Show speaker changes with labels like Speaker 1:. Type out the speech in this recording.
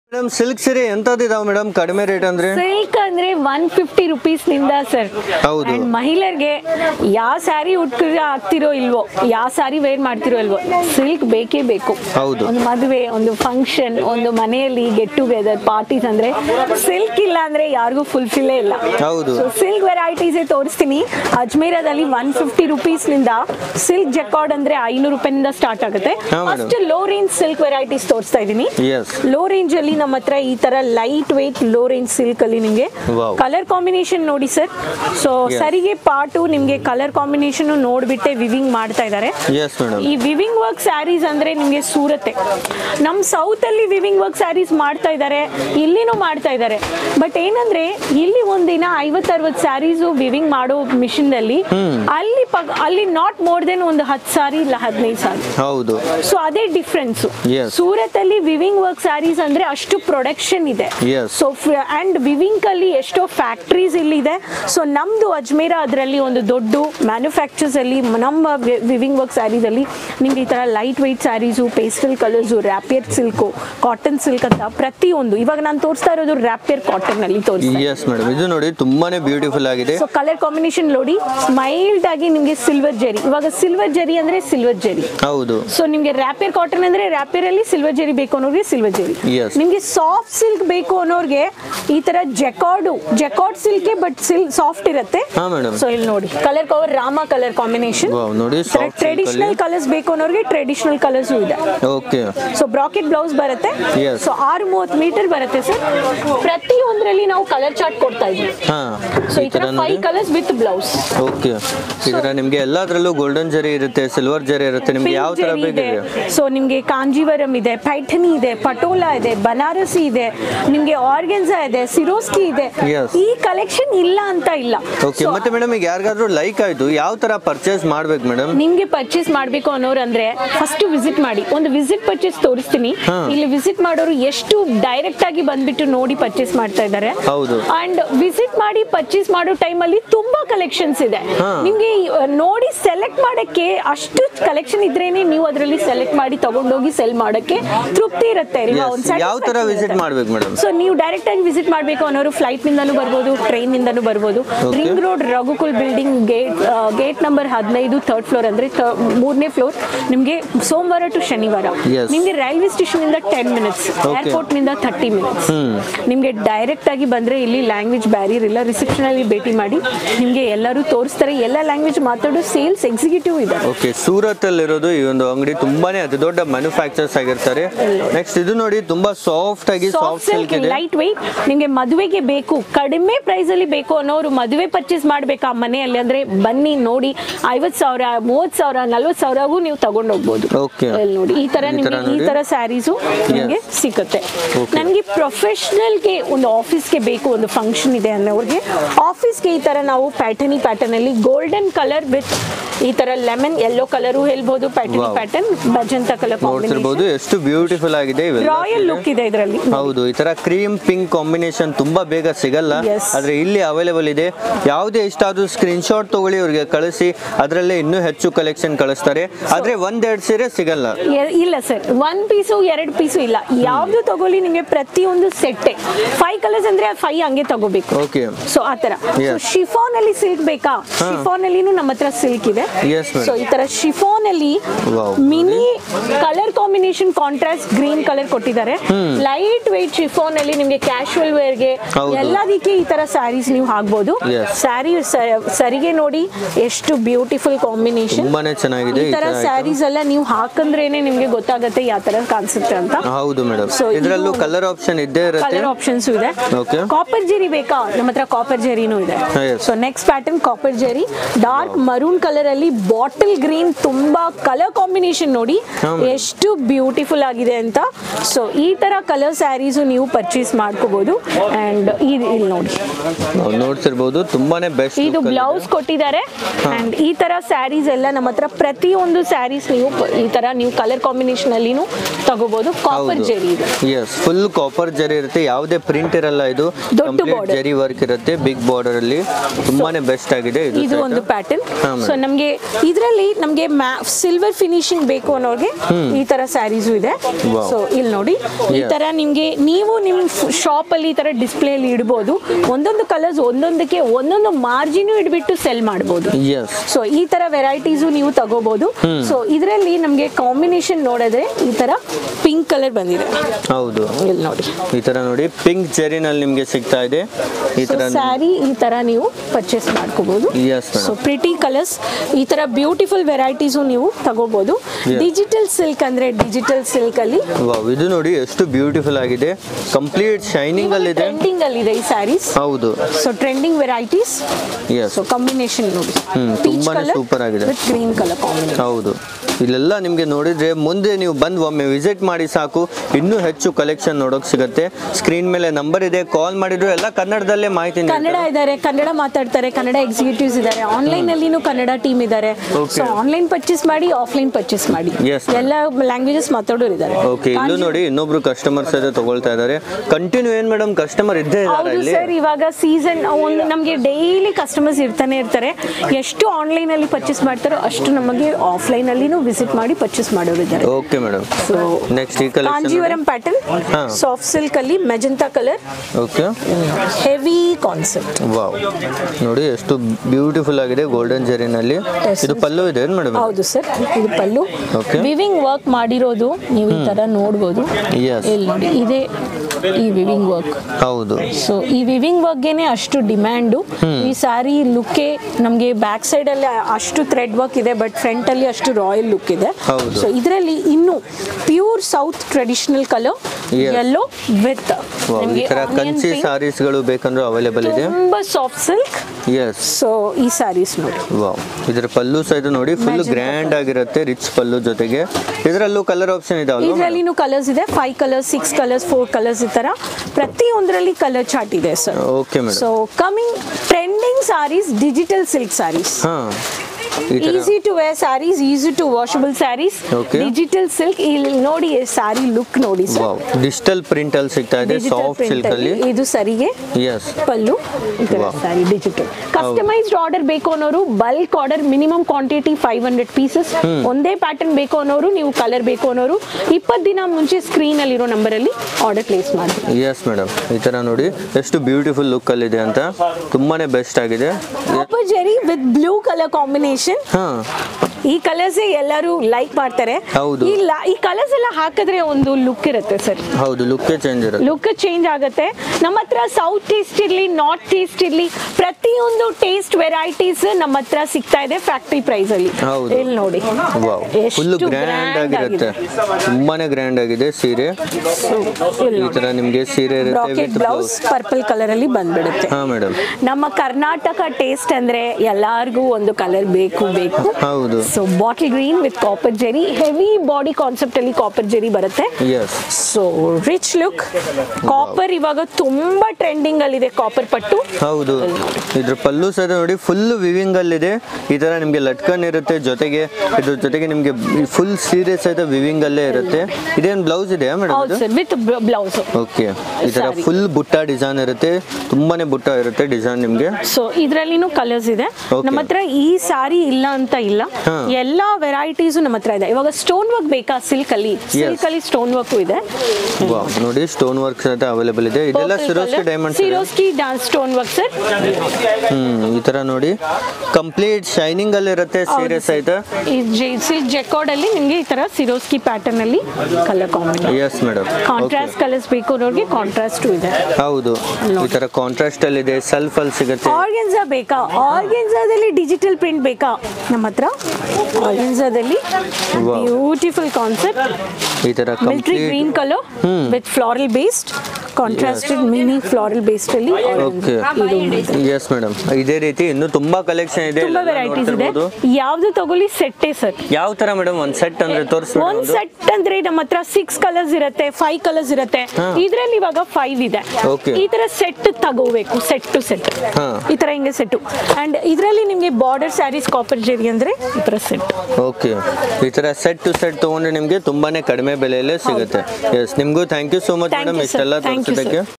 Speaker 1: Madam silk ಸೀರೆ ಎಂತದಿದಾವ madam ಕಡಿಮೆ ರೇಟ್ ಅಂದ್ರೆ
Speaker 2: ಸಿಲ್ಕ್ ಅಂದ್ರೆ ಒನ್ ಫಿಫ್ಟಿ ರುಪೀಸ್ ನಿಂದ ಸರ್
Speaker 1: ಹೌದು.
Speaker 2: ಅಂಡ್ ಮಹಿಳೆಯರಿಗೆ ಯಾವ ಸ್ಯಾರಿ ಉಟ್ಕಿರ ಆಗ್ತಿರೋ ಇಲ್ವೋ ಯಾವ ಸ್ಯಾರಿ ವೇರ್ ಮಾಡ್ತಿರೋ ಇಲ್ವೋ ಸಿಲ್ಕ್ ಬೇಕೇ ಬೇಕು
Speaker 1: ಹೌದು.
Speaker 2: ಒಂದು ಮದುವೆ ಒಂದು ಫಂಕ್ಷನ್ ಒಂದು ಮನೆಯಲ್ಲಿ ಗೆಟ್ ಟುಗೆದರ್ ಪಾರ್ಟೀಸ್ ಅಂದ್ರೆ ಸಿಲ್ಕ್ ಇಲ್ಲ ಅಂದ್ರೆ ಯಾರಿಗೂ ಫುಲ್ಫಿಲ್ಲೇ ಇಲ್ಲ
Speaker 1: ಹೌದು.
Speaker 2: ಸಿಲ್ಕ್ ವೆರೈಟೀಸ್ ತೋರಿಸ್ತೀನಿ ಅಜ್ಮೀರದಲ್ಲಿ ಒನ್ ಫಿಫ್ಟಿ ರುಪೀಸ್ ನಿಂದ ಸಿಲ್ಕ್ ಜೆಕಾರ್ಡ್ ಅಂದ್ರೆ ಐನೂರು ರೂಪಾಯಿಂದ ಸ್ಟಾರ್ಟ್ ಆಗುತ್ತೆ
Speaker 1: ಹಾ, madam.
Speaker 2: ಅಷ್ಟು ಲೋ ರೇಂಜ್ ಸಿಲ್ಕ್ ವೆರೈಟೀಸ್ ತೋರಿಸ್ತಾ ಇದ್ದೀನಿ
Speaker 1: ಎಸ್
Speaker 2: ಲೋ ರೇಂಜ್ ಅಲ್ಲಿ ನಮ್ಮ ಹತ್ರ ಈ ತರ light weight low range silk ಅಲ್ಲಿ ನಿಮಗೆ
Speaker 1: Wow.
Speaker 2: ಕಲರ್ ಕಾಂಬಿನೇಷನ್ ನೋಡಿ ಸರ್ ಸೊ
Speaker 1: Yes.
Speaker 2: ಸರಿಗೆ ಪಾರ್ಟು ನಿಮಗೆ ಕಲರ್ ಕಾಂಬಿನೇಷನ್ ನೋಡ್ಬಿಟ್ಟೆ ವಿವಿಂಗ್ ಮಾಡ್ತಾ ಇದ್ದಾರೆ
Speaker 1: ಎಸ್ ಮೇಡಮ್
Speaker 2: ಈ ವಿವಿಂಗ್ ವರ್ಕ್ ಸ್ಯಾರೀಸ್ ಅಂದ್ರೆ ನಿಮಗೆ ಸೂರತೆ ನಮ್ಮ ಸೌತ್ ಅಲ್ಲಿ ವಿವಿಂಗ್ ವರ್ಕ್ ಸ್ಯಾರೀಸ್ ಮಾಡ್ತಾ ಇದ್ದಾರೆ ಇಲ್ಲಿನೂ ಮಾಡ್ತಾ ಇದ್ದಾರೆ ಬಟ್ ಏನಂದ್ರೆ ಇಲ್ಲಿ ಒಂದಿನ ಐವತ್ತರವತ್ತು ಸ್ಯಾರೀಸ್ ವಿವಿಂಗ್ ಮಾಡೋ ಮಿಷಿನ್ ಅಲ್ಲಿ ಅಲ್ಲಿ ಪಕ್- ಅಲ್ಲಿ ನಾಟ್ ಮೋರ್ ದೆನ್ ಒಂದು ಹತ್ತು ಸಾರಿ ಇಲ್ಲ ಹದಿನೈದು ಸಾರಿ
Speaker 1: ಹೌದು
Speaker 2: ಸೊ ಅದೇ ಡಿಫ್ರೆನ್ಸ್
Speaker 1: Yes.
Speaker 2: ಸೂರತ್ ಅಲ್ಲಿ ವಿವಿಂಗ್ ವರ್ಕ್ ಸ್ಯಾರೀಸ್ ಅಂದ್ರೆ ಅಷ್ಟು ಪ್ರೊಡಕ್ಷನ್ ಇದೆ
Speaker 1: Yes.
Speaker 2: ಸೊ ಅಂಡ್ ವಿವಿಂಗ್ ಅಲ್ಲಿ ಎಷ್ಟೋ ಫ್ಯಾಕ್ಟ್ರೀಸ್ ಇಲ್ಲಿದೆ ಸೊ ನಮ್ದು ಅಜ್ಮೇರ ಅದರಲ್ಲಿ ಒಂದು ದೊಡ್ಡ ಮ್ಯಾನುಫ್ಯಾಕ್ಚರ್ಸ್ ಅಲ್ಲಿ ನಮ್ಮ ವಿವಿಂಗ್ ವರ್ಕ್ ಸ್ಯಾರೀಸ್ ಅಲ್ಲಿ ನಿಮ್ಗೆ ಈ ತರ light weight saris pastel colours rapier silk cotton silk ಅಂತ ಪ್ರತಿಯೊಂದು ಇವಾಗ ನಾನು ತೋರಿಸ್ತಾ ಇರೋದು ರ್ಯಾಪಿಯರ್ ಕಾಟನ್ ಅಲ್ಲಿ ತೋರಿಸ್ತಾ
Speaker 1: ಎಸ್ ಮೇಡಮ್ ಇದು ನೋಡಿ ತುಂಬಾನೇ ಬ್ಯೂಟಿಫುಲ್ ಆಗಿದೆ
Speaker 2: ಸೊ ಕಲರ್ ಕಾಂಬಿನೇಷನ್ ನೋಡಿ ಮೈಲ್ಡ್ ಆಗಿ ನಿಮ್ಗೆ ಸಿಲ್ವರ್ ಜರಿ ಇವಾಗ ಸಿಲ್ವರ್ ಜರಿ ಅಂದ್ರೆ ಸಿಲ್ವರ್ ಜರಿ
Speaker 1: ಹೌದು
Speaker 2: ಸೊ ನಿಮ್ಗೆ ರ್ಯಾಪಿಯರ್ ಕಾಟನ್ ಅಂದ್ರೆ ರ್ಯಾಪಿಯರ್ ಅಲ್ಲಿ ಸಿಲ್ವರ್ ಜರಿ ಬೇಕು ಅನ್ನೋರಿಗೆ ಸಿಲ್ವರ್ ಜರಿ
Speaker 1: Yes.
Speaker 2: ನಿಮ್ಗೆ ಸಾಫ್ಟ್ ಸಿಲ್ಕ್ ಬೇಕು ಅನ್ನೋರ್ಗೆ ಈ ತರ ಜೆಕಾರ್ಡು ಜೆಕಾರ್ಡ್ ಸಿಲ್ಕ್ ಬಟ್ ಸಿಲ್ ಸಾಫ್ಟ್ ಇರುತ್ತೆ
Speaker 1: ಹಾ ಮೇಡಮ್
Speaker 2: ಸೊ ಇಲ್ಲಿ ನೋಡಿ ಕಲರ್ ಕವರ್ ರಾಮ ಕಲರ್ ಕಾಂಬಿನೇಷನ್
Speaker 1: ವಾವ್ ನೋಡಿ ಸಾಫ್ಟ್
Speaker 2: ಟ್ರೆಡಿಷನಲ್ ಕಲರ್ಸ್ ಬೇಕು ಅನ್ನೋರ್ಗೆ ಟ್ರೆಡಿಷನಲ್ ಕಲರ್ಸ್ ಇದೆ
Speaker 1: ಓಕೆ
Speaker 2: ಸೊ ಬ್ರಾಕೆಟ್ ಬ್ಲೌಸ್ ಬರುತ್ತೆ
Speaker 1: Yes.
Speaker 2: ಸೊ ಆರು ಮೂವತ್ತು ಮೀಟರ್ ಬರುತ್ತೆ ಸರ್ ಪ್ರತಿಯೊಂದರಲ್ಲಿ ನಾವು ಕಲರ್ ಚಾರ್ಟ್ ಕೊಡ್ತಾ ಇದ್ವಿ
Speaker 1: ಹಾ
Speaker 2: ಸೊ
Speaker 1: ಈ
Speaker 2: ಈ ತರ
Speaker 1: ತರ ನೋಡಿ
Speaker 2: five colours with blouse
Speaker 1: okay ಇದರ ನಿಮ್ಗೆ ಎಲ್ಲದರಲ್ಲೂ ಗೋಲ್ಡನ್ ಜರಿ ಇರುತ್ತೆ ಸಿಲ್ವರ್ ಜರಿ ಇರುತ್ತೆ ನಿಮ್ಗೆ ಯಾವ ತರ ಬೇಕಿದೆ
Speaker 2: ಸೊ ನಿಮ್ಗೆ ಕಾಂಜೀವರಂ ಇದೆ ಪೈಠನಿ ಇದೆ ಪಟೋಲಾ ಇದೆ ಬನಾರಸಿ ಇದೆ ನಿಮ್ಗೆ ಆರ್ಗೆನ್ಸಾ ಇದೆ ಸಿರೋಸ್ಕಿ ಇದೆ
Speaker 1: Yes.
Speaker 2: ಈ ಕಲೆಕ್ಷನ್ ಇಲ್ಲ ಅಂತ ಇಲ್ಲ
Speaker 1: ಓಕೆ ಮತ್ತೆ ಮೇಡಮ್ ಈಗ ಯಾರಿಗಾದ್ರೂ ಲೈಕ್ ಆಯ್ತು ಯಾವ ತರ ಪರ್ಚೇಸ್ ಮಾಡ್ಬೇಕು ಮೇಡಮ್
Speaker 2: ನಿಮ್ಗೆ ಪರ್ಚೇಸ್ ಮಾಡ್ಬೇಕು ಅನ್ನೋರು ಅಂದ್ರೆ ಫಸ್ಟ್ ವಿಸಿಟ್ ಮಾಡಿ ಒಂದು ವಿಸಿಟ್ ಪರ್ಚೇಸ್ ತೋರಿಸ್ತೀನಿ
Speaker 1: ಹಾ.
Speaker 2: ಇಲ್ಲಿ ವಿಸಿಟ್ ಮಾಡೋರು ಎಷ್ಟು ಡೈರೆಕ್ಟ್ ಆಗಿ ಬಂದ್ಬಿಟ್ಟು ನೋಡಿ ಪರ್ಚೇಸ್ ಮಾಡ್ತಾ ಇದ್ದಾರೆ
Speaker 1: ಹೌದು.
Speaker 2: ಅಂಡ್ ವಿಸಿಟ್ ಮಾಡಿ ಪರ್ಚೇಸ್ ಮಾಡೋ ಟೈಮ್ ಅಲ್ಲಿ ತುಂಬಾ ಕಲೆಕ್ಷನ್ಸ್ ಇದೆ
Speaker 1: ಹಾ.
Speaker 2: ನಿಮ್ಗೆ ಈ, ಆ, ನೋಡಿ ಸೆಲೆಕ್ಟ್ ಮಾಡಕ್ಕೆ ಅಷ್ಟು ಕಲೆಕ್ಷನ್ ಇದ್ರೇನೆ ನೀವು ಅದರಲ್ಲಿ ಸೆಲೆಕ್ಟ್ ಮಾಡಿ ತಗೊಂಡೋಗಿ ಸೆಲ್ ಮಾಡಕ್ಕೆ ತೃಪ್ತಿ ಇರುತ್ತೆ ಅಲ್ವಾ?
Speaker 1: Yes.
Speaker 2: ಒಂದ್
Speaker 1: ಯಾವ ತರ
Speaker 2: satisfaction
Speaker 1: ವಿಸಿಟ್
Speaker 2: ಇರುತ್ತೆ.
Speaker 1: ಮಾಡ್ಬೇಕು ಮೇಡಮ್
Speaker 2: ಸೊ ನೀವು ಡೈರೆಕ್ಟ್ ಆಗಿ ವಿಸಿಟ್ ಮಾಡಬೇಕು ಅನ್ನೋರು ಫ್ಲೈಟ್ ನಿಂದನೂ ಬರ್ಬೋದು ಟ್ರೈನ್ ನಿಂದನೂ ಬರ್ಬೋದು ring road Raghukul building gate gate number ಹದಿನೈದು ಥರ್ಡ್ ಫ್ಲೋರ್ ಅಂದ್ರೆ th- ಮೂರನೇ ಫ್ಲೋರ್ ನಿಮಗೆ ಸೋಮವಾರ ಟು ಶನಿವಾರ
Speaker 1: Yes.
Speaker 2: ನಿಮಗೆ ರೈಲ್ವೆ ಸ್ಟೇಷನ್ ಇಂದ ಟೆನ್ ಮಿನಿಟ್ಸ್ ಏರ್ಪೋರ್ಟ್ ನಿಂದ ಥರ್ಟಿ ಮಿನಿಟ್ಸ್ ನಿಮಗೆ ಡೈರೆಕ್ಟ್ ಆಗಿ ಬಂದ್ರೆ ಇಲ್ಲಿ ಲ್ಯಾಂಗ್ವೇಜ್ ಬ್ಯಾರಿಯರ್ ಇಲ್ಲ ರಿಸೆಪ್ಷನ್ ಅಲ್ಲಿ ಭೇಟಿ ಮಾಡಿ ನಿಮಗೆ ಎಲ್ಲರೂ ತೋರಿಸ್ತಾರೆ ಎಲ್ಲ ಲ್ಯಾಂಗ್ವೇಜ್ ಮಾತಾಡೋ ಸೇಲ್ಸ್ ಎಕ್ಸಿಕ್ಯೂಟಿವ್ ಇದೆ
Speaker 1: ಓಕೆ ಸೂರತ್ ಅಲ್ಲಿರೋದು ಈ ಒಂದು ಅಂಗಡಿ ತುಂಬಾನೇ ಅತಿ ದೊಡ್ಡ ಮ್ಯಾನುಫ್ಯಾಕ್ಚರ್ಸ್ ಆಗಿರ್ತಾರೆ ನೆಕ್ಸ್ಟ್ ಇದು ನೋಡಿ ತುಂಬಾ ಸಾಫ್ಟ್ ಆಗಿ
Speaker 2: ಸಾಫ್ಟ್
Speaker 1: ಸಾಫ್ಟ್ ಸಿಲ್ಕ್
Speaker 2: ಸಿಲ್ಕ್
Speaker 1: ಇದೆ
Speaker 2: ಲೈಟ್ ವೆಯ್ಟ್ ನಿಮಗೆ ಮದುವೆಗೆ ಬೇಕು ಕಡಿಮೆ ಪ್ರೈಸ್ ಅಲ್ಲಿ ಬೇಕು ಅನ್ನೋರು ಮದುವೆ ಪರ್ಚೇಸ್ ಮಾಡ್ಬೇಕಾ ಮನೆಯಲ್ಲಿ ಅಂದ್ರೆ ಬನ್ನಿ ನೋಡಿ ಐವತ್ ಸಾವಿರ ಮೂವತ್ ಸಾವಿರ ನಲ್ವತ್ ಸಾವಿರಗೂ ನೀವು ತಗೊಂಡ್ ಹೋಗ್ಬೋದು
Speaker 1: Okay.
Speaker 2: ಇಲ್ಲಿ ನೋಡಿ ಈ ತರ
Speaker 1: ಈ ತರ
Speaker 2: ನಿಮಗೆ ಈ
Speaker 1: ನೋಡಿ.
Speaker 2: ತರ ಸ್ಯಾರೀಸು ನಿಮಗೆ ಸಿಗುತ್ತೆ
Speaker 1: Okay.
Speaker 2: ನನಗೆ ಪ್ರೊಫೆಷನಲ್ಗೆ ಒಂದು ಆಫೀಸ್ಗೆ ಬೇಕು ಒಂದು ಫಂಕ್ಷನ್ ಇದೆ ಅನ್ನೋರಿಗೆ ಆಫೀಸ್ಗೆ ಈ ತರ ನಾವು ಪ್ಯಾಟರ್ನಿ ಪ್ಯಾಟರ್ನ್ ಅಲ್ಲಿ ಗೋಲ್ಡನ್ ಕಲರ್ ವಿತ್ ಈ ತರ ಲೆಮನ್ ಯೆಲ್ಲೋ ಕಲರು ಹೇಳ್ಬೋದು ಪ್ಯಾಟರ್ನಿ
Speaker 1: Wow.
Speaker 2: ಪ್ಯಾಟರ್ನ್ ಬಜಂತ ಕಲರ್
Speaker 1: ನೋಡ್ತಿರ್ಬೋದು ಎಷ್ಟು ಬ್ಯೂಟಿಫುಲ್ ಆಗಿದೆ ಇವೆಲ್ಲ
Speaker 2: ರಾಯಲ್ ಲುಕ್ ಇದೆ ಇದರಲ್ಲಿ
Speaker 1: ಹೌದು ಈ ತರ ಕ್ರೀಮ್ ಪಿಂಕ್ ಕಾಂಬಿನೇಷನ್ ತುಂಬಾ ಬೇಗ ಸಿಗಲ್ಲ
Speaker 2: Yes.
Speaker 1: ಆದ್ರೆ ಇಲ್ಲಿ ಅವೈಲೇಬಲ್ ಇದೆ ಯಾವುದೇ ಇಷ್ಟ ಆದ್ರೂ ಸ್ಕ್ರೀನ್ ಶಾಟ್ ತಗೊಳ್ಳಿ ಅವ್ರಿಗೆ ಕಳಿಸಿ ಅದರಲ್ಲೇ ಇನ್ನೂ ಹೆಚ್ಚು ಕಲೆಕ್ಷನ್ ಕಳಿಸ್ತಾರೆ ಆದ್ರೆ ಒಂದೆರಡು ಸೀರೆ ಸಿಗಲ್ಲ
Speaker 2: ಎ- ಇಲ್ಲ ಸರ್ ಒನ್ ಪೀಸು ಎರಡು ಪೀಸು ಇಲ್ಲ ಯಾವ್ದು ತಗೊಳ್ಳಿ ನಿಮಗೆ ಪ್ರತಿಯೊಂದು ಸೆಟ್ಟೆ ಫೈವ್ ಕಲರ್ಸ್ ಅಂದ್ರೆ ಫೈವ್ ಹಂಗೆ ತಗೋಬೇಕು
Speaker 1: ಓಕೆ
Speaker 2: ಸೊ ಆ ತರ
Speaker 1: Yes.
Speaker 2: ಶಿಫಾನ್ ಅಲ್ಲಿ ಸಿಲ್ಕ್ ಬೇಕಾ ಶಿಫಾನ್ ಅಲ್ಲಿನೂ ನಮ್ಮ ಹತ್ರ ಸಿಲ್ಕ್ ಇದೆ
Speaker 1: Yes, madam.
Speaker 2: ಸೊ ಈ ತರ ಶಿಫಾನ್ ಅಲ್ಲಿ
Speaker 1: Wow.
Speaker 2: Mini colour combination contrast green colour ಕೊಟ್ಟಿದ್ದಾರೆ ಲೈಟ್ ವೆಯ್ಟ್ ಶಿಫಾನ್ ಅಲ್ಲಿ ನಿಮ್ಗೆ ಕ್ಯಾಶುವಲ್ ವೇರ್ಗೆ
Speaker 1: ಹೌದು.
Speaker 2: ಎಲ್ಲದಕ್ಕೆ ಈ ತರ ಸ್ಯಾರೀಸ್ ನೀವು ಹಾಕ್ಬೋದು
Speaker 1: Yes.
Speaker 2: ಸ್ಯಾರಿ ಸರಿಗೆ ನೋಡಿ ಎಷ್ಟು ಬ್ಯೂಟಿಫುಲ್ ಕಾಂಬಿನೇಷನ್
Speaker 1: ತುಂಬಾನೇ ಚೆನ್ನಾಗಿದೆ
Speaker 2: ಈ
Speaker 1: ಈ
Speaker 2: ತರ
Speaker 1: ತರ item.
Speaker 2: ಸ್ಯಾರೀಸ್ ಎಲ್ಲ ನೀವು ಹಾಕಂದ್ರೇನೆ ನಿಮ್ಗೆ ಗೊತ್ತಾಗತ್ತೆ ಯಾವ ತರ ಕಾಣಿಸುತ್ತೆ ಅಂತ
Speaker 1: ಹೌದು ಮೇಡಮ್
Speaker 2: So, ಇದು-
Speaker 1: ಇದರಲ್ಲೂ ಕಲರ್ ಆಪ್ಷನ್ ಇದ್ದೇ ಇರುತ್ತೆ
Speaker 2: ಕಲರ್ ಆಪ್ಷನ್ಸ್ ಇದೆ
Speaker 1: Okay.
Speaker 2: ಕಾಪರ್ ಜೆರಿ ಬೇಕಾ ನಮ್ಮ ಹತ್ರ ಕಾಪರ್ ಜೆರಿನೂ ಇದೆ
Speaker 1: ಹಾ, yes.
Speaker 2: So next pattern copper zari dark maroon colour ಅಲ್ಲಿ ಬಾಟಲ್ ಗ್ರೀನ್ ತುಂಬಾ ಕಲರ್ ಕಾಂಬಿನೇಷನ್ ನೋಡಿ
Speaker 1: ಹಾ, madam.
Speaker 2: ಎಷ್ಟು ಬ್ಯೂಟಿಫುಲ್ ಆಗಿದೆ ಅಂತ ಸೊ ಈ ತರ ಕಲರ್ ಸ್ಯಾರೀಸು ನೀವು ಪರ್ಚೇಸ್ ಮಾಡ್ಕೋಬಹುದು ಅಂಡ್ ಇಲ್ಲಿ ನೋಡಿ
Speaker 1: ನಾವು ನೋಡ್ತಿರ್ಬೋದು ತುಂಬಾನೇ ಬೆಸ್ಟ್
Speaker 2: ಇದು ಬ್ಲೌಸ್ ಕೊಟ್ಟಿದ್ದಾರೆ ಅಂಡ್ ಈ ತರ ಸ್ಯಾರೀಸ್ ಎಲ್ಲ ನಮ್ಮ ಹತ್ರ ಪ್ರತಿಯೊಂದು ಸ್ಯಾರೀಸ್ ನೀವು ಪ- ಈ ತರ ನೀವು ಕಲರ್ ಕಾಂಬಿನೇಷನ್ ಅಲ್ಲಿನೂ ತಗೋಬಹುದು ಕಾಪರ್ ಜೆರಿ ಇದೆ
Speaker 1: ಎಸ್ ಫುಲ್ ಕಾಪರ್ ಜರಿ ಇರುತ್ತೆ ಯಾವುದೇ ಪ್ರಿಂಟ್ ಇರಲ್ಲ ಇದು
Speaker 2: ದೊಡ್ಡ
Speaker 1: ಕಂಪ್ಲೀಟ್
Speaker 2: border.
Speaker 1: ಜರಿ ವರ್ಕ್ ಇರುತ್ತೆ ಬಿಗ್ ಬಾರ್ಡರ್ ಅಲ್ಲಿ ತುಂಬಾನೇ ಬೆಸ್ಟ್ ಆಗಿದೆ ಇದು
Speaker 2: ಇದು
Speaker 1: set.
Speaker 2: ಒಂದು ಪ್ಯಾಟರ್ನ್
Speaker 1: ಹಾ, madam.
Speaker 2: ಸೊ ನಮಗೆ ಇದರಲ್ಲಿ ನಮಗೆ ಸಿಲ್ವರ್ ಫಿನಿಶಿಂಗ್ ಬೇಕು ಅನ್ನೋರಿಗೆ ಈ ತರ ಸ್ಯಾರೀಸು ಇದೆ
Speaker 1: Wow.
Speaker 2: ಸೊ ಇಲ್ಲಿ ನೋಡಿ ಈ
Speaker 1: Yeah.
Speaker 2: ತರ ನಿಮ್ಗೆ ನೀವು ನಿಮ್ ಶಾಪ್ ಅಲ್ಲಿ ಈ ತರ ಡಿಸ್ಪ್ಲೇ ಅಲ್ಲಿ ಇಡ್ಬೋದು ಒಂದೊಂದು ಕಲರ್ಸ್ ಒಂದೊಂದಕ್ಕೆ ಒಂದೊಂದು ಮಾರ್ಜಿನ್ ಇಡ್ಬಿಟ್ಟು ಸೆಲ್ ಮಾಡ್ಬೋದು
Speaker 1: ಎಸ್
Speaker 2: ಸೊ ಈ ತರ ವೆರೈಟೀಸು ನೀವು ತಗೋಬಹುದು ಸೊ ಇದರಲ್ಲಿ ನಮಗೆ ಕಾಂಬಿನೇಷನ್ ನೋಡಿದ್ರೆ ಈ ತರ ಪಿಂಕ್ ಕಲರ್ ಬಂದಿದೆ
Speaker 1: ಹೌದು
Speaker 2: ಇಲ್ಲಿ ನೋಡಿ
Speaker 1: ಈ ತರ ನೋಡಿ ಪಿಂಕ್ ಜೆರಿನಲ್ಲಿ ನಿಮ್ಗೆ ಸಿಗ್ತಾ ಇದೆ ಈ
Speaker 2: ಸೊ
Speaker 1: ತರ
Speaker 2: ಸ್ಯಾರಿ ಈ ತರ ನೀವು ಪರ್ಚೇಸ್ ಮಾಡ್ಕೋಬಹುದು
Speaker 1: yes
Speaker 2: so
Speaker 1: madam
Speaker 2: pretty colours ಈ ತರ ಬ್ಯೂಟಿಫುಲ್ ವೆರೈಟೀಸು ನೀವು ತಗೋಬಹುದು
Speaker 1: Yeah.
Speaker 2: ಡಿಜಿಟಲ್ ಸಿಲ್ಕ್ ಅಂದ್ರೆ ಡಿಜಿಟಲ್ ಸಿಲ್ಕ್ ಅಲ್ಲಿ
Speaker 1: ವಾವ್ ಇದು ನೋಡಿ ಎಷ್ಟು ಬ್ಯೂಟಿಫುಲ್ ಆಗಿದೆ ಕಂಪ್ಲೀಟ್ ಶೈನಿಂಗ್ ಅಲ್ಲಿ ಇದೆ
Speaker 2: ಟ್ರೆಂಡಿಂಗ್ ಅಲ್ಲಿ ಇದೆ ಈ ಸ್ಯಾರೀಸ್
Speaker 1: ಹೌದು
Speaker 2: so trending varieties
Speaker 1: yes
Speaker 2: so combination ನೋಡಿ
Speaker 1: ಹ್ಮ್,
Speaker 2: ಪೀಚ್
Speaker 1: ತುಂಬಾನೇ
Speaker 2: ಕಲರ್
Speaker 1: super ಆಗಿದೆ.
Speaker 2: ವಿತ್ ಗ್ರೀನ್ ಕಲರ್ ಕಾಂಬಿನೇಷನ್
Speaker 1: ಹೌದು ಇಲ್ಲೆಲ್ಲ ನಿಮಗೆ ನೋಡಿದ್ರೆ ಮುಂದೆ ನೀವು ಬಂದು ಒಮ್ಮೆ ವಿಸಿಟ್ ಮಾಡಿ ಸಾಕು ಇನ್ನೂ ಹೆಚ್ಚು ಕಲೆಕ್ಷನ್ ನೋಡೋಕೆ ಸಿಗುತ್ತೆ ಸ್ಕ್ರೀನ್ ಮೇಲೆ ನಂಬರ್ ಇದೆ ಕಾಲ್ ಮಾಡಿದ್ರು ಎಲ್ಲ ಕನ್ನಡದಲ್ಲೇ ಮಾಹಿತಿ
Speaker 2: ಕನ್ನಡ
Speaker 1: ನೀಡ್ತಾರೆ.
Speaker 2: ಇದ್ದಾರೆ ಕನ್ನಡ ಮಾತಾಡ್ತಾರೆ ಕನ್ನಡ ಎಕ್ಸಿಕ್ಯೂಟಿವ್ಸ್ ಇದ್ದಾರೆ ಆನ್ಲೈನ್ ಅಲ್ಲಿನೂ ಕನ್ನಡ ಟೀಮ್ ಇದ್ದಾರೆ
Speaker 1: Okay.
Speaker 2: ಸೊ ಆನ್ಲೈನ್ ಪರ್ಚೇಸ್ ಮಾಡಿ ಆಫ್ಲೈನ್ ಪರ್ಚೇಸ್ ಮಾಡಿ
Speaker 1: Yes, ma'am.
Speaker 2: ಎಲ್ಲ ಲ್ಯಾಂಗ್ವೇಜಸ್ ಮಾತಾಡೋರು ಇದ್ದಾರೆ
Speaker 1: ಓಕೆ ಇಲ್ಲೂ ನೋಡಿ ಇನ್ನೊಬ್ರು ಕಸ್ಟಮರ್ಸ್ ಅದೇ ತಗೊಳ್ತಾ ಇದ್ದಾರೆ ಕಂಟಿನ್ಯೂ ಏನ್ ಮೇಡಮ್ ಕಸ್ಟಮರ್ ಇದ್ದೇ ಇದ್ದಾರೆ
Speaker 2: ಹೌದು
Speaker 1: ಇಲ್ಲಿ
Speaker 2: ಸರ್ ಇವಾಗ ಸೀಸನ್ ಒಂದು ನಮಗೆ ಡೈಲಿ ಕಸ್ಟಮರ್ಸ್ ಇರ್ತಾನೆ ಇರ್ತಾರೆ ಎಷ್ಟು ಆನ್ಲೈನ್ ಅಲ್ಲಿ ಪರ್ಚೇಸ್ ಮಾಡ್ತಾರೋ ಅಷ್ಟು ನಮಗೆ ಆಫ್ಲೈನ್ ಅಲ್ಲಿನೂ ವಿಸಿಟ್ ಮಾಡಿ ಪರ್ಚೇಸ್ ಮಾಡೋರು ಇದ್ದಾರೆ
Speaker 1: ಓಕೆ ಮೇಡಮ್
Speaker 2: ಸೊ
Speaker 1: ನೆಕ್ಸ್ಟ್ ಈ ಕಲೆಕ್ಷನ್
Speaker 2: ಕಾಂಜೀವರಂ ಪ್ಯಾಟರ್ನ್
Speaker 1: ಹಾ.
Speaker 2: ಸಾಫ್ಟ್ ಸಿಲ್ಕ್ ಅಲ್ಲಿ magenta colour
Speaker 1: okay
Speaker 2: heavy concept
Speaker 1: wow ನೋಡಿ ಎಷ್ಟು ಬ್ಯೂಟಿಫುಲ್ ಆಗಿದೆ ಗೋಲ್ಡನ್ ಜೆರಿನಲ್ಲಿ
Speaker 2: Yes,
Speaker 1: ಇದು ಪಲ್ಲು ಇದೆ ಮೇಡಮ್
Speaker 2: ಹೌದು ಸರ್ ಇದು ಪಲ್ಲು
Speaker 1: Okay.
Speaker 2: ವಿವಿಂಗ್ ವರ್ಕ್ ಮಾಡಿರೋದು ನೀವು ಈ ತರ ನೋಡ್ಬೋದು
Speaker 1: Yes.
Speaker 2: ಇಲ್ಲಿ ನೋಡಿ ಇದೇ ಈ ವಿವಿಂಗ್ ವರ್ಕ್
Speaker 1: ಹೌದು
Speaker 2: ಸೊ ಈ ವಿವಿಂಗ್ ವರ್ಕ್ಗೆನೆ ಅಷ್ಟು ಡಿಮ್ಯಾಂಡು ಈ ಸ್ಯಾರಿ ಲುಕ್ಕೆ ನಮಗೆ ಬ್ಯಾಕ್ ಸೈಡ್ ಅಲ್ಲಿ ಅಷ್ಟು ಥ್ರೆಡ್ ವರ್ಕ್ ಇದೆ ಬಟ್ ಫ್ರಂಟ್ ಅಲ್ಲಿ ಅಷ್ಟು ರಾಯಲ್ ಲುಕ್ ಇದೆ
Speaker 1: ಹೌದು.
Speaker 2: ಸೊ ಇದರಲ್ಲಿ ಇನ್ನು pure south traditional colour
Speaker 1: Yes.
Speaker 2: Yellow with
Speaker 1: wow ಈ ತರ ಕಂಚಿ ಸಾರೀಸ್ಗಳು ಬೇಕಂದ್ರೂ ಅವೈಲೇಬಲ್ ಇದೆ
Speaker 2: ತುಂಬಾ ಸಾಫ್ಟ್ ಸಿಲ್ಕ್
Speaker 1: ಎಸ್
Speaker 2: ಸೊ ಈ ಸ್ಯಾರೀಸ್ ನೋಡಿ
Speaker 1: ವಾವ್ ಇದರ ಪಲ್ಲು ಸೈಡ್ ನೋಡಿ ಫುಲ್
Speaker 2: Magenta
Speaker 1: ಗ್ರ್ಯಾಂಡ್ ಆಗಿರುತ್ತೆ ರಿಚ್ ಪಲ್ಲು ಜೊತೆಗೆ ಇದರಲ್ಲೂ ಕಲರ್ ಆಪ್ಷನ್ ಇದಾವಲ್ಲ
Speaker 2: ಇದರಲ್ಲಿನೂ ಕಲರ್ಸ್ ಇದೆ five colours six colours four colours ಈ ತರ ಪ್ರತಿಯೊಂದರಲ್ಲಿ ಕಲರ್ ಚಾರ್ಟ್ ಇದೆ sir
Speaker 1: okay madam
Speaker 2: so coming trending saris digital silk saris
Speaker 1: ಹಾ ಈ ತರ
Speaker 2: easy to wear saris easy to washable saris
Speaker 1: Okay.
Speaker 2: Digital silk ಇಲ್ಲಿ ನೋಡಿ ಸ್ಯಾರಿ ಲುಕ್ ನೋಡಿ ಸರ್
Speaker 1: ವಾವ್ ಡಿಜಿಟಲ್ ಪ್ರಿಂಟ್ ಅಲ್ಲಿ ಸಿಗ್ತಾ ಇದೆ ಸಾಫ್ಟ್ ಸಿಲ್ಕ್ ಅಲ್ಲಿ
Speaker 2: ಇದು ಸರಿಗೆ
Speaker 1: yes
Speaker 2: pallu
Speaker 1: Wow.
Speaker 2: Sari digital customised order ಬೇಕು ಅನ್ನೋರು bulk order minimum quantity five hundred pieces ಒಂದೇ ಪ್ಯಾಟರ್ನ್ ಬೇಕು ಅನ್ನೋರು ನೀವು ಕಲರ್ ಬೇಕು ಅನ್ನೋರು ಇಪ್ಪತ್ತು ದಿನ ಮುಂಚೆ ಸ್ಕ್ರೀನ್ ಅಲ್ಲಿರೋ ನಂಬರ್ ಅಲ್ಲಿ ಆರ್ಡರ್ ಪ್ಲೇಸ್ ಮಾಡಿ
Speaker 1: ಎಸ್ ಮೇಡಮ್ ಈ ತರ ನೋಡಿ ಎಷ್ಟು ಬ್ಯೂಟಿಫುಲ್ ಲುಕ್ ಅಲ್ಲಿ ಇದೆ ಅಂತ ತುಂಬಾನೇ ಬೆಸ್ಟ್ ಆಗಿದೆ
Speaker 2: copper zari with blue colour combination
Speaker 1: ಹಾ
Speaker 2: ಈ ಕಲರ್ಸ್ ಎಲ್ಲರೂ ಲೈಕ್ ಮಾಡ್ತಾರೆ
Speaker 1: ಹೌದು.
Speaker 2: ಈ ಲ- ಈ ಕಲರ್ಸ್ ಎಲ್ಲ ಹಾಕಿದ್ರೆ ಒಂದು ಲುಕ್ ಇರುತ್ತೆ ಸರ್
Speaker 1: ಹೌದು ಲುಕ್ಕೇ ಚೇಂಜ್ ಇರುತ್ತೆ
Speaker 2: ಲುಕ್ ಚೇಂಜ್ ಆಗುತ್ತೆ ನಮ್ಮ ಹತ್ರ ಸೌತ್ ಟೇಸ್ಟ್ ಇರಲಿ ನಾರ್ತ್ ಟೇಸ್ಟ್ ಇರಲಿ ಪ್ರತಿಯೊಂದು ಟೇಸ್ಟ್ ವೆರೈಟೀಸ್ ನಮ್ಮ ಹತ್ರ ಸಿಗ್ತಾ ಇದೆ ಫ್ಯಾಕ್ಟ್ರಿ ಪ್ರೈಸ್ ಅಲ್ಲಿ
Speaker 1: ಹೌದು.
Speaker 2: ಇಲ್ಲಿ ನೋಡಿ
Speaker 1: ವಾವ್ ಫುಲ್
Speaker 2: ಎಷ್ಟು
Speaker 1: ಗ್ರ್ಯಾಂಡ್
Speaker 2: grand
Speaker 1: ಆಗಿರುತ್ತೆ
Speaker 2: ಆಗಿದೆ.
Speaker 1: ತುಂಬಾನೇ ಗ್ರ್ಯಾಂಡ್ ಆಗಿದೆ ಸೀರೆ
Speaker 2: ಇಲ್ಲಿ
Speaker 1: ಈ
Speaker 2: ನೋಡಿ.
Speaker 1: ತರ ನಿಮ್ಗೆ ಸೀರೆ ಇರುತ್ತೆ
Speaker 2: bracket
Speaker 1: with
Speaker 2: blouse purple colour ಅಲ್ಲಿ ಬಂದ್ಬಿಡುತ್ತೆ
Speaker 1: ಹಾ ಮೇಡಮ್
Speaker 2: ನಮ್ಮ ಕರ್ನಾಟಕ ಟೇಸ್ಟ್ ಅಂದ್ರೆ ಎಲ್ಲಾರ್ಗೂ ಒಂದು ಕಲರ್ ಬೇಕು ಬೇಕು
Speaker 1: ಹೌದು
Speaker 2: so bottle green with copper zari heavy body concept ಅಲ್ಲಿ ಕಾಪರ್ ಜೆರಿ ಬರುತ್ತೆ
Speaker 1: yes
Speaker 2: so rich look copper ಇವಾಗ ತುಂಬಾ ಟ್ರೆಂಡಿಂಗ್ ಅಲ್ಲಿದೆ ಕಾಪರ್ ಪಟ್ಟು
Speaker 1: ಹೌದು ಇದ್ರ ಪಲ್ಲು ಸಹ ನೋಡಿ ಫುಲ್ ವಿವಿಂಗ್ ಅಲ್ಲಿದೆ ಈ ತರ ನಿಮ್ಗೆ ಲಟ್ಕನ್ ಇರುತ್ತೆ ಜೊತೆಗೆ ಇದ್ರ ಜೊತೆಗೆ ನಿಮ್ಗೆ ಫುಲ್ ಸೀರೆ ಸಹಿತ ವಿವಿಂಗ್ ಅಲ್ಲೇ ಇರುತ್ತೆ ಇದೇನ್ ಬ್ಲೌಸ್ ಇದೆಯಾ ಮೇಡಮ್
Speaker 2: ಹೌದು ಸರ್ ವಿತ್ ಬ್ಲೌಸ್
Speaker 1: ಓಕೆ ಈ ತರ
Speaker 2: Saree.
Speaker 1: ಫುಲ್ ಬುಟ್ಟ ಡಿಸೈನ್ ಇರುತ್ತೆ ತುಂಬಾನೇ ಬುಟ್ಟ ಇರುತ್ತೆ ಡಿಸೈನ್ ನಿಮ್ಗೆ
Speaker 2: ಸೊ ಇದ್ರಲ್ಲಿನೂ ಕಲರ್ಸ್ ಇದೆ
Speaker 1: Okay.
Speaker 2: ನಮ್ಮ ಹತ್ರ ಈ ಸಾರಿ ಇಲ್ಲ ಅಂತ ಇಲ್ಲ
Speaker 1: ಹಾ.
Speaker 2: ಎಲ್ಲಾ ವೆರೈಟೀಸು ನಮ್ಮ ಹತ್ರ ಇದೆ ಇವಾಗ ಸ್ಟೋನ್ ವರ್ಕ್ ಬೇಕಾ ಸಿಲ್ಕ್ ಅಲ್ಲಿ ಸಿಲ್ಕ್ ಅಲ್ಲಿ ಸ್ಟೋನ್ ವರ್ಕ್ ಇದೆ
Speaker 1: ವಾವ್ ನೋಡಿ ಸ್ಟೋನ್ ವರ್ಕ್ ಸಹಿತ ಅವೈಲೇಬಲ್ ಇದೆ ಇದೆಲ್ಲ Swarovski diamonds
Speaker 2: Swarovski stone work sir
Speaker 1: hmm ಈ ತರ ನೋಡಿ ಕಂಪ್ಲೀಟ್ ಶೈನಿಂಗ್ ಅಲ್ಲಿ ಇರುತ್ತೆ ಸೀರೆ ಸಹಿತ
Speaker 2: ಈ ಸಿಲ್ಕ್ ಜೆಕಾರ್ಡ್ ಅಲ್ಲಿ ನಿಮ್ಗೆ ಈ ತರ ಸಿರೋಸ್ಕಿ ಪ್ಯಾಟರ್ನ್ ಅಲ್ಲಿ colour combination
Speaker 1: yes madam
Speaker 2: contrast colours ಬೇಕು ಅನ್ನೋರಿಗೆ ಕಾಂಟ್ರಾಸ್ಟ್ ಇದೆ
Speaker 1: ಹೌದು ಈ ತರ ಕಾಂಟ್ರಾಸ್ಟ್ ಅಲ್ಲಿ ಇದೆ ಸೆಲ್ಫ್ ಅಲ್ಲಿ ಸಿಗುತ್ತೆ
Speaker 2: ಆರ್ಗೆನ್ಸಾ ಬೇಕಾ ಆರ್ಗೆನ್ಸಾದಲ್ಲಿ ಡಿಜಿಟಲ್ ಪ್ರಿಂಟ್ ಬೇಕಾ ನಮ್ಮ ಹತ್ರ ಆರ್ಗೆನ್ಸಾದಲ್ಲಿ
Speaker 1: Wow.
Speaker 2: ಬ್ಯೂಟಿಫುಲ್ ಕಾನ್ಸೆಪ್ಟ್
Speaker 1: ಈ ತರ
Speaker 2: military
Speaker 1: complete
Speaker 2: green colour with floral based contrasted mini floral based ಅಲ್ಲಿ
Speaker 1: ಓಕೆ ಎಸ್ ಮೇಡಮ್ ಇದೇ ರೀತಿ ಇನ್ನು ತುಂಬಾ ಕಲೆಕ್ಷನ್ ಇದೆ
Speaker 2: ತುಂಬಾ
Speaker 1: ಇಲ್ಲೆಲ್ಲ
Speaker 2: ವೆರೈಟೀಸ್ ಇದೆ
Speaker 1: ನೋಡ್ತಿರ್ಬೋದು.
Speaker 2: ಯಾವ್ದು ತಗೊಳ್ಳಿ ಸೆಟ್ಟೇ ಸರ್
Speaker 1: ಯಾವ ತರ ಮೇಡಮ್ ಒಂದ್ ಸೆಟ್ ಅಂದ್ರೆ
Speaker 2: ಒಂದ್
Speaker 1: ತೋರಿಸ್ಬೋದು
Speaker 2: ಸೆಟ್ ಅಂದ್ರೆ ನಮ್ಮ ಹತ್ರ ಸಿಕ್ಸ್ ಕಲರ್ಸ್ ಇರುತ್ತೆ ಫೈವ್ ಕಲರ್ಸ್ ಇರುತ್ತೆ
Speaker 1: ಹಾ.
Speaker 2: ಇದ್ರಲ್ಲಿ ಇವಾಗ ಫೈವ್ ಇದೆ
Speaker 1: Okay.
Speaker 2: ಈ ತರ ಸೆಟ್ ತಗೋಬೇಕು ಸೆಟ್ ಟು ಸೆಟ್
Speaker 1: ಹಾ.
Speaker 2: ಈ ತರ ಹಿಂಗೆ ಸೆಟ್ ಅಂಡ್ ಇದ್ರಲ್ಲಿ ನಿಮ್ಗೆ ಬಾರ್ಡರ್ ಸ್ಯಾರೀಸ್ ಕಾಪರ್ ಜೆರಿ ಅಂದ್ರೆ ಈ ತರ ಸೆಟ್
Speaker 1: ಓಕೆ ಈ ತರ ಸೆಟ್ ಟು ಸೆಟ್ ತಗೊಂಡ್ರೆ ನಿಮ್ಗೆ ತುಂಬಾನೇ ಕಡಿಮೆ ಬೆಲೆಯಲ್ಲೇ ಸಿಗುತ್ತೆ ಎಸ್ ನಿಮ್ಗೂ thank you so much
Speaker 2: Thank
Speaker 1: madam
Speaker 2: you, sir.
Speaker 1: ಇಷ್ಟೆಲ್ಲ
Speaker 2: Thank you, sir.
Speaker 1: ತೋರಿಸಿದ್ದಕ್ಕೆ